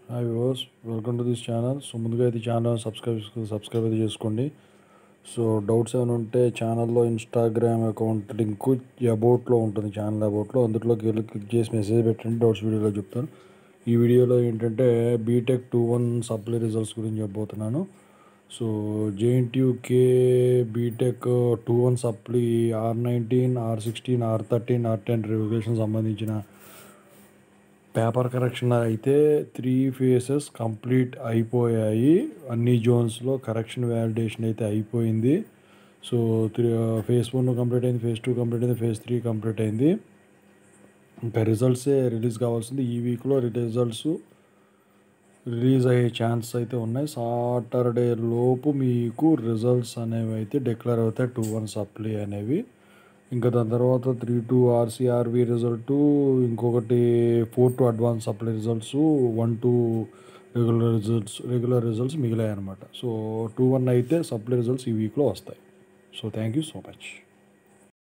hi viewers welcome to this channel so ముందుగా అయితే channel subscribe subscribe అయితే చేసుకోండి సో డౌట్స్ ఏమైనా ఉంటే ఛానల్లో ఇన్స్టాగ్రామ్ అకౌంట్ లింక్ అబౌట్లో ఉంటుంది ఛానల్ అబౌట్లో అందులోకి వెళ్ళి క్లిక్ చేసి మెసేజ్ పెట్టండి డౌట్స్ వీడియోలో చెప్తాను ఈ వీడియోలో ఏంటంటే BTech two one supply results గురించి చెప్పబోతున్నాను so JNTUK BTech two one supply R nineteen R sixteen R thirteen R ten regulation సంబంధించిన పేపర్ కరెక్షన్ అయితే త్రీ ఫేసెస్ కంప్లీట్ అయిపోయాయి అన్ని జోన్స్లో కరెక్షన్ వ్యాలిడేషన్ అయితే అయిపోయింది so three phase one complete అయింది ఫేస్ టూ కంప్లీట్ అయింది ఫేస్ త్రీ కంప్లీట్ అయింది ఇంకా రిజల్ట్సే రిలీజ్ కావాల్సింది ఈ వీక్లో రిజల్ట్స్ రిలీజ్ అయ్యే ఛాన్స్ అయితే ఉన్నాయి సాటర్డే లోపు మీకు రిజల్ట్స్ అనేవి అయితే డిక్లేర్ అవుతాయి టూ వన్ సప్లీ అనేవి ఇంకా దాని తర్వాత త్రీ టూ ఆర్సీఆర్వి రిజల్ట్ ఇంకొకటి four two advance supply results one two regular results regular results మిగిలాయి అనమాట సో టూ వన్ అయితే సప్లై రిజల్ట్స్ ఈ వీక్లో వస్తాయి so thank you so much